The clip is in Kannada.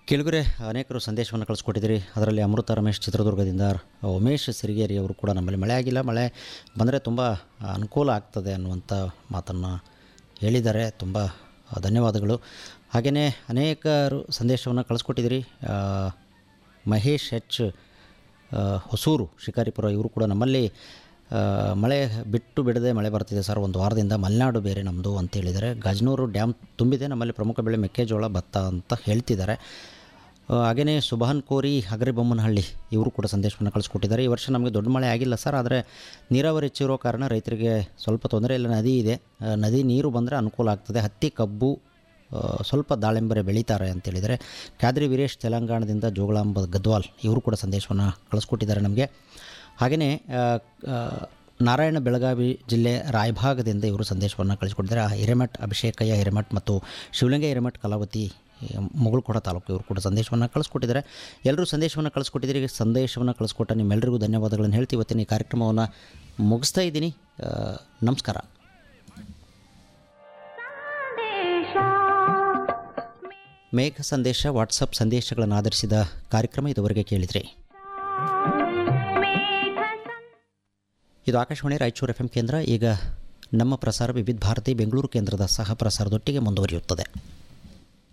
ಕೆಳಗರೆ ಅನೇಕರು ಸಂದೇಶವನ್ನು ಕಳಿಸ್ಕೊಟ್ಟಿದ್ದೀರಿ ಅದರಲ್ಲಿ ಅಮೃತ ರಮೇಶ್ ಚಿತ್ರದುರ್ಗದಿಂದ ಉಮೇಶ್ ಸಿರಿಗೇರಿ ಅವರು ಕೂಡ ನಮ್ಮಲ್ಲಿ ಮಳೆ ಆಗಿಲ್ಲ ಮಳೆ ಬಂದರೆ ತುಂಬ ಅನುಕೂಲ ಆಗ್ತದೆ ಅನ್ನುವಂಥ ಮಾತನ್ನು ಹೇಳಿದ್ದಾರೆ ತುಂಬ ಧನ್ಯವಾದಗಳು ಹಾಗೆಯೇ ಅನೇಕರು ಸಂದೇಶವನ್ನು ಕಳಿಸ್ಕೊಟ್ಟಿದ್ದೀರಿ ಆ, ಮಹೇಶ್ ಎಚ್ ಆ, ಹೊಸೂರು ಶಿಕಾರಿಪುರ ಇವರು ಕೂಡ ನಮ್ಮಲ್ಲಿ ಆ, ಮಳೆ ಬಿಟ್ಟು ಬಿಡದೆ ಮಳೆ ಬರ್ತಿದೆ ಸರ್ ಒಂದು ವಾರದಿಂದ ಮಲೆನಾಡು ಬೇರೆ ನಮ್ಮದು ಅಂತ ಹೇಳಿದ್ದಾರೆ ಗಜನೂರು ಡ್ಯಾಮ್ ತುಂಬಿದೆ ನಮ್ಮಲ್ಲಿ ಪ್ರಮುಖ ಬೆಳೆ ಮೆಕ್ಕೆಜೋಳ ಭತ್ತ ಅಂತ ಹೇಳ್ತಿದ್ದಾರೆ ಹಾಗೆಯೇ ಸುಭಾನ್ ಕೋರಿ ಹಗರಿಬೊಮ್ಮನಹಳ್ಳಿ ಇವರು ಕೂಡ ಸಂದೇಶವನ್ನು ಕಳಿಸ್ಕೊಟ್ಟಿದ್ದಾರೆ ಈ ವರ್ಷ ನಮಗೆ ದೊಡ್ಡ ಮಳೆ ಆಗಿಲ್ಲ ಸರ್ ಆದರೆ ನೀರಾವರಿ ಹೆಚ್ಚಿರೋ ಕಾರಣ ರೈತರಿಗೆ ಸ್ವಲ್ಪ ತೊಂದರೆ ಇಲ್ಲ ನದಿ ಇದೆ ಆ, ನದಿ ನೀರು ಬಂದರೆ ಅನುಕೂಲ ಆಗ್ತದೆ ಹತ್ತಿ ಕಬ್ಬು ಆ, ಸ್ವಲ್ಪ ದಾಳಿಂಬರೆ ಬೆಳೀತಾರೆ ಅಂತೇಳಿದರೆ ಕ್ಯಾದ್ರಿ ವೀರೇಶ್ ತೆಲಂಗಾಣದಿಂದ ಜೋಗಳಾಂಬ ಗದ್ವಾಲ್ ಇವರು ಕೂಡ ಸಂದೇಶವನ್ನು ಕಳಿಸ್ಕೊಟ್ಟಿದ್ದಾರೆ ನಮಗೆ ಹಾಗೆಯೇ ಆ, ಆ, ನಾರಾಯಣ ಬೆಳಗಾವಿ ಜಿಲ್ಲೆ ರಾಯಭಾಗದಿಂದ ಇವರು ಸಂದೇಶವನ್ನು ಕಳಿಸ್ಕೊಟ್ಟಿದ್ದಾರೆ ಆ ಹಿರೇಮಠ್ ಅಭಿಷೇಕಯ್ಯ ಹಿರೇಮಠ್ ಮತ್ತು ಶಿವಲಿಂಗ ಹಿರೇಮಠ್ ಕಲಾವತಿ ಮುಗುಳ್ಕೊಡ ತಾಲೂಕು ಇವರು ಕೂಡ ಸಂದೇಶವನ್ನು ಕಳಿಸ್ಕೊಟ್ಟಿದ್ದಾರೆ ಎಲ್ಲರೂ ಸಂದೇಶವನ್ನು ಕಳಿಸ್ಕೊಟ್ಟಿದ್ದೀರಿ ಸಂದೇಶವನ್ನು ಕಳಿಸ್ಕೊಟ್ಟ ನಿಮ್ಮೆಲ್ಲರಿಗೂ ಧನ್ಯವಾದಗಳನ್ನು ಹೇಳ್ತೀವಿ ಇವತ್ತಿನ ಈ ಕಾರ್ಯಕ್ರಮವನ್ನು ಮುಗಿಸ್ತಾ ಇದ್ದೀನಿ ಆ, ನಮಸ್ಕಾರ ಮೇಘ ಸಂದೇಶ ವಾಟ್ಸಪ್ ಸಂದೇಶಗಳನ್ನು ಆಧರಿಸಿದ ಕಾರ್ಯಕ್ರಮ ಇದುವರೆಗೆ ಕೇಳಿದ್ರಿ ಇದು ಆಕಾಶವಾಣಿ ರಾಯಚೂರು ಎಫ್ ಕೇಂದ್ರ ಈಗ ನಮ್ಮ ಪ್ರಸಾರ ವಿವಿಧ ಭಾರತಿ ಬೆಂಗಳೂರು ಕೇಂದ್ರದ ಸಹ ಪ್ರಸಾರದೊಟ್ಟಿಗೆ ಮುಂದುವರಿಯುತ್ತದೆ